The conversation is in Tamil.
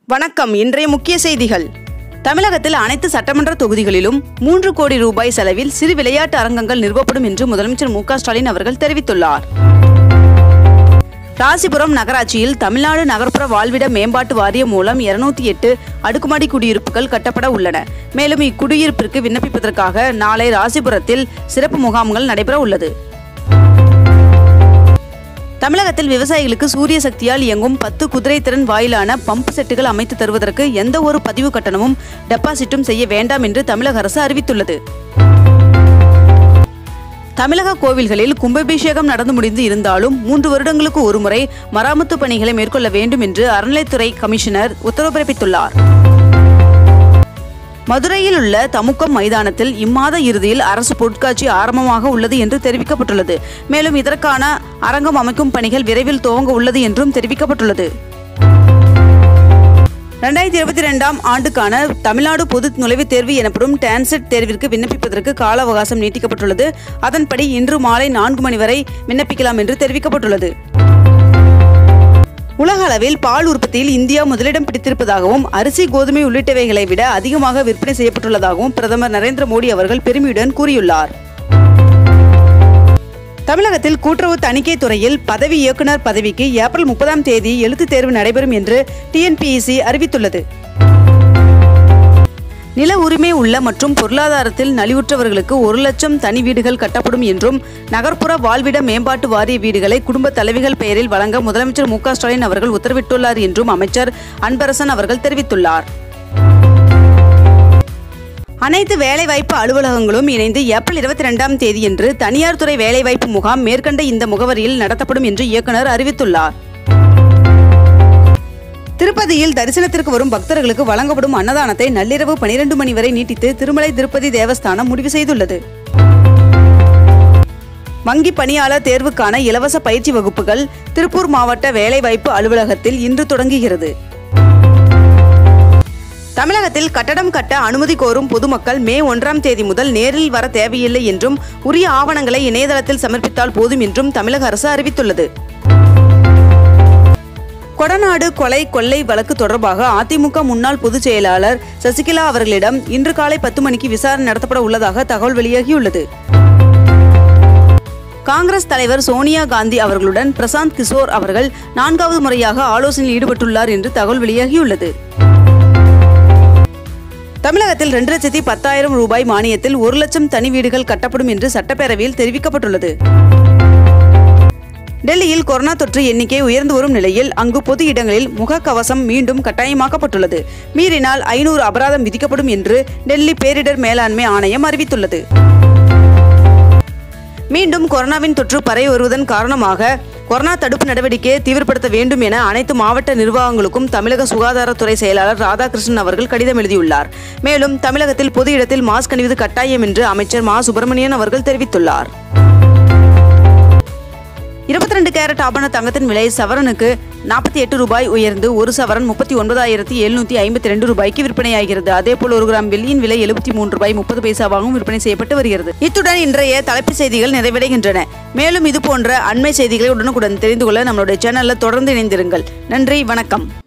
வணக்கம் இன்றைய முக்கிய செய்திகள் தமிழகத்தில் அனைத்து சட்டமன்ற தொகுதிகளிலும் மூன்று கோடி ரூபாய் செலவில் சிறு விளையாட்டு அரங்கங்கள் நிறுவப்படும் என்று முதலமைச்சர் மு க ஸ்டாலின் அவர்கள் தெரிவித்துள்ளார் ராசிபுரம் நகராட்சியில் தமிழ்நாடு நகர்ப்புற வாழ்விட மேம்பாட்டு வாரியம் மூலம் இருநூத்தி எட்டு அடுக்குமாடி குடியிருப்புகள் கட்டப்பட உள்ளன மேலும் இக்குடியிருப்பிற்கு விண்ணப்பிப்பதற்காக நாளை ராசிபுரத்தில் சிறப்பு முகாம்கள் நடைபெற உள்ளது தமிழகத்தில் விவசாயிகளுக்கு சூரிய சக்தியால் இயங்கும் பத்து குதிரைத்திறன் வாயிலான பம்பு செட்டுகள் அமைத்து தருவதற்கு எந்த ஒரு பதிவு கட்டணமும் டெபாசிட்டும் செய்ய வேண்டாம் என்று தமிழக அரசு அறிவித்துள்ளது தமிழக கோவில்களில் கும்பாபிஷேகம் நடந்து முடிந்து இருந்தாலும் மூன்று வருடங்களுக்கு ஒருமுறை மராமத்து பணிகளை மேற்கொள்ள வேண்டும் என்று அறநிலைத்துறை கமிஷனர் உத்தரவு பிறப்பித்துள்ளார் மதுரையில் உள்ள தமுக்கம் மைதானத்தில் இம்மாத இறுதியில் அரசு பொருட்காட்சி ஆரம்பமாக உள்ளது என்று தெரிவிக்கப்பட்டுள்ளது மேலும் இதற்கான அரங்கம் அமைக்கும் பணிகள் விரைவில் துவங்க உள்ளது என்றும் தெரிவிக்கப்பட்டுள்ளது ரெண்டாயிரத்தி இருபத்தி ரெண்டாம் ஆண்டுக்கான தமிழ்நாடு பொது நுழைவுத் தேர்வு எனப்படும் டான்செட் தேர்விற்கு விண்ணப்பிப்பதற்கு கால அவகாசம் நீட்டிக்கப்பட்டுள்ளது அதன்படி இன்று மாலை நான்கு மணி வரை விண்ணப்பிக்கலாம் என்று தெரிவிக்கப்பட்டுள்ளது உலக அளவில் பால் உற்பத்தியில் இந்தியா முதலிடம் பிடித்திருப்பதாகவும் அரிசி கோதுமை உள்ளிட்டவைகளை விட அதிகமாக விற்பனை செய்யப்பட்டுள்ளதாகவும் பிரதமர் நரேந்திர மோடி அவர்கள் பெருமையுடன் கூறியுள்ளார் தமிழகத்தில் கூட்டுறவு தணிக்கை துறையில் பதவி இயக்குனர் பதவிக்கு ஏப்ரல் முப்பதாம் தேதி எழுத்துத் தேர்வு நடைபெறும் என்று டிஎன்பிஎஸ்சி அறிவித்துள்ளது நில உரிமை உள்ள மற்றும் பொருளாதாரத்தில் நலிவுற்றவர்களுக்கு ஒரு லட்சம் தனி வீடுகள் கட்டப்படும் என்றும் நகர்ப்புற வாழ்விட மேம்பாட்டு வாரிய வீடுகளை குடும்ப தலைவிகள் பெயரில் வழங்க முதலமைச்சர் மு க ஸ்டாலின் அவர்கள் உத்தரவிட்டுள்ளார் என்றும் அமைச்சர் அன்பரசன் அவர்கள் தெரிவித்துள்ளார் அனைத்து வேலைவாய்ப்பு அலுவலகங்களும் இணைந்து ஏப்ரல் இருபத்தி ரெண்டாம் தேதியன்று தனியார் துறை வேலைவாய்ப்பு முகாம் மேற்கண்ட இந்த முகவரியில் நடத்தப்படும் என்று இயக்குனர் அறிவித்துள்ளார் திருப்பதியில் தரிசனத்திற்கு வரும் பக்தர்களுக்கு வழங்கப்படும் அன்னதானத்தை நள்ளிரவு பனிரெண்டு மணி வரை நீட்டித்து திருமலை திருப்பதி தேவஸ்தானம் முடிவு செய்துள்ளது வங்கி பணியாளர் தேர்வுக்கான இலவச பயிற்சி வகுப்புகள் திருப்பூர் மாவட்ட வேலைவாய்ப்பு அலுவலகத்தில் இன்று தொடங்குகிறது தமிழகத்தில் கட்டடம் கட்ட அனுமதி கோரும் பொதுமக்கள் மே ஒன்றாம் தேதி முதல் நேரில் வர தேவையில்லை என்றும் உரிய ஆவணங்களை இணையதளத்தில் சமர்ப்பித்தால் போதும் என்றும் தமிழக அரசு அறிவித்துள்ளது கொடநாடு கொலை கொள்ளை வழக்கு தொடர்பாக அதிமுக முன்னாள் பொதுச் செயலாளர் சசிகலா அவர்களிடம் இன்று காலை பத்து மணிக்கு விசாரணை நடத்தப்பட உள்ளதாக தகவல் வெளியாகியுள்ளது காங்கிரஸ் தலைவர் சோனியா காந்தி அவர்களுடன் பிரசாந்த் கிஷோர் அவர்கள் நான்காவது முறையாக ஆலோசனையில் ஈடுபட்டுள்ளார் என்று தகவல் வெளியாகியுள்ளது தமிழகத்தில் ரெண்டு லட்சத்தி பத்தாயிரம் ரூபாய் மானியத்தில் ஒரு லட்சம் தனி வீடுகள் கட்டப்படும் என்று சட்டப்பேரவையில் தெரிவிக்கப்பட்டுள்ளது டெல்லியில் கொரோனா தொற்று எண்ணிக்கை உயர்ந்து வரும் நிலையில் அங்கு பொது இடங்களில் முகக்கவசம் மீண்டும் கட்டாயமாக்கப்பட்டுள்ளது மீறினால் ஐநூறு அபராதம் விதிக்கப்படும் என்று டெல்லி பேரிடர் மேலாண்மை ஆணையம் அறிவித்துள்ளது மீண்டும் கொரோனாவின் தொற்று பரவி வருவதன் காரணமாக கொரோனா தடுப்பு நடவடிக்கையை தீவிரப்படுத்த வேண்டும் என அனைத்து மாவட்ட நிர்வாகங்களுக்கும் தமிழக சுகாதாரத்துறை செயலாளர் ராதாகிருஷ்ணன் அவர்கள் கடிதம் எழுதியுள்ளார் மேலும் தமிழகத்தில் பொது இடத்தில் மாஸ்க் அணிவது கட்டாயம் என்று அமைச்சர் மா சுப்பிரமணியன் அவர்கள் தெரிவித்துள்ளார் இருபத்தி ரெண்டு கேரட் ஆபண தங்கத்தின் விலை சவரனுக்கு நாற்பத்தி எட்டு ரூபாய் உயர்ந்து ஒரு சவரன் முப்பத்தி ஒன்பதாயிரத்தி எழுநூத்தி ஐம்பத்தி ரெண்டு ரூபாய்க்கு விற்பனையாகிறது அதேபோல் ஒரு கிராம் வெள்ளியின் விலை எழுபத்தி மூன்று ரூபாய் முப்பது பைசாவாகவும் விற்பனை செய்யப்பட்டு வருகிறது இத்துடன் இன்றைய தலைப்புச் செய்திகள் நிறைவடைகின்றன மேலும் இது போன்ற அண்மை செய்திகளை உடனுக்குடன் தெரிந்து கொள்ள நம்மளுடைய சேனலில் தொடர்ந்து இணைந்திருங்கள் நன்றி வணக்கம்